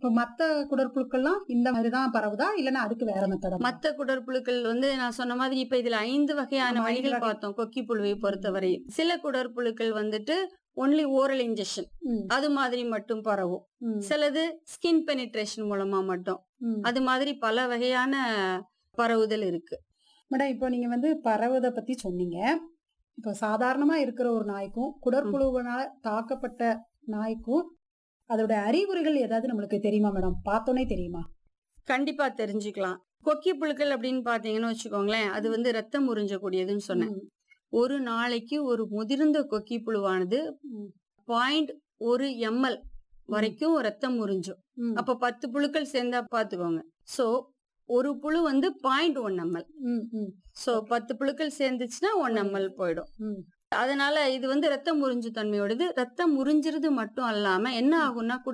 இப்ப மத்த குடற்புழுக்கள்லாம் இந்த மாதிரிதான் பரவுதா இல்லன்னா அதுக்கு வேற மெத்தடா மத்த குடற்புழுக்கள் வந்து நான் சொன்ன மாதிரி இப்ப இதுல ஐந்து வகையான ஆமா, ஐந்து வழிகள் வகை. பார்த்தோம் கொக்கி புழுவை பொறுத்தவரை சில குடற்புழுக்கள் வந்துட்டு ஒன்லி ஓரல் இன்ஜெக்ஷன் அது மாதிரி மட்டும் பரவும் சிலது ஸ்கின் பெனிட்ரேஷன் மூலமா மட்டும் அது மாதிரி பல வகையான பரவுதல் இருக்கு மேடம் இப்போ நீங்க வந்து பரவுதை பத்தி சொன்னீங்க இப்போ சாதாரணமா இருக்கிற ஒரு நாய்க்கும் குடற்புழுவினால தாக்கப்பட்ட நாய்க்கும் அதோட அறிகுறிகள் ஏதாவது நம்மளுக்கு தெரியுமா மேடம் பார்த்தோன்னே தெரியுமா கண்டிப்பா தெரிஞ்சுக்கலாம் கொக்கி புழுக்கள் அப்படின்னு பாத்தீங்கன்னு வச்சுக்கோங்களேன் அது வந்து ரத்தம் உறிஞ்சக்கூடியதுன்னு சொன்னேன் ம், ஒரு நாளைக்கு ஒரு முதிர்ந்த கொக்கி புழுவானது ம், பாயிண்ட் ஒரு எம்எல் வரைக்கும் ரத்தம் உறிஞ்சும் ம், அப்ப பத்து புழுக்கள் சேர்ந்தா பாத்துக்கோங்க சோ ஒரு புழு வந்து பாயிண்ட் ஒன் எம்எல் ம், ம், சோ பத்து புழுக்கள் சேர்ந்துச்சுன்னா ஒன் எம்எல் போயிடும் ம். அதனால இது வந்து ரத்தம் உறிஞ்சு தன்மையோடது ரத்தம் உறிஞ்சிறது மட்டும் அல்லாம என்ன ஆகும்னா